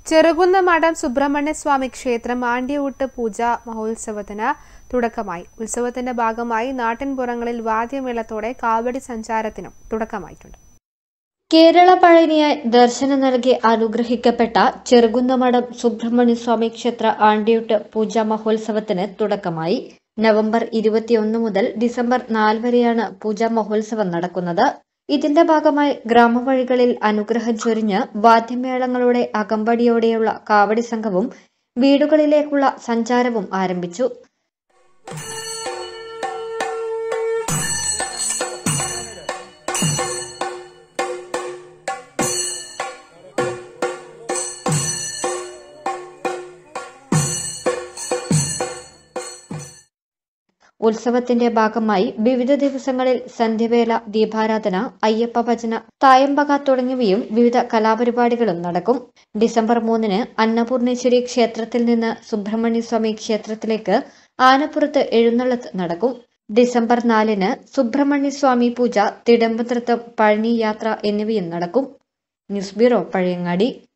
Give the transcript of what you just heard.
ചെറുകുന്ന മഠം സുബ്രഹ്മണ്യ സ്വാമി ക്ഷേത്രം ആണ്ടിയൂട്ട് പൂജ മഹോത്സവത്തിന് തുടക്കമായി ഉത്സവത്തിന്റെ ഭാഗമായി നാട്ടിൻപുറങ്ങളിൽ വാദ്യമേളത്തോടെ കാവടി സഞ്ചാരത്തിനും തുടക്കമായിട്ടുണ്ട് കേരള പഴനിയായി ദർശനം നൽകി അനുഗ്രഹിക്കപ്പെട്ട ചെറുകുന്നമഠം സുബ്രഹ്മണ്യ സ്വാമി ക്ഷേത്ര ആണ്ടിയൂട്ട് പൂജാ മഹോത്സവത്തിന് തുടക്കമായി നവംബർ ഇരുപത്തിയൊന്ന് മുതൽ ഡിസംബർ നാല് വരെയാണ് പൂജാ മഹോത്സവം നടക്കുന്നത് ഇതിന്റെ ഭാഗമായി ഗ്രാമവഴികളിൽ അനുഗ്രഹം ചൊരിഞ്ഞ് വാദ്യമേളങ്ങളുടെ അകമ്പടിയോടെയുള്ള കാവടി സംഘവും വീടുകളിലേക്കുള്ള സഞ്ചാരവും ആരംഭിച്ചു ഉത്സവത്തിന്റെ ഭാഗമായി വിവിധ ദിവസങ്ങളിൽ സന്ധ്യവേല ദീപാരാധന അയ്യപ്പ ഭജന തായമ്പക തുടങ്ങിയവയും വിവിധ കലാപരിപാടികളും നടക്കും ഡിസംബർ മൂന്നിന് അന്നപൂർണേശ്വരി ക്ഷേത്രത്തിൽ നിന്ന് സുബ്രഹ്മണ്യ സ്വാമി ക്ഷേത്രത്തിലേക്ക് ആനപ്പുറത്ത് എഴുന്നള്ളത്ത് നടക്കും ഡിസംബർ നാലിന് സുബ്രഹ്മണ്യ സ്വാമി പൂജ തിടമ്പനൃത്തം പഴനി യാത്ര എന്നിവയും നടക്കും ന്യൂസ് ബ്യൂറോ പഴയങ്ങാടി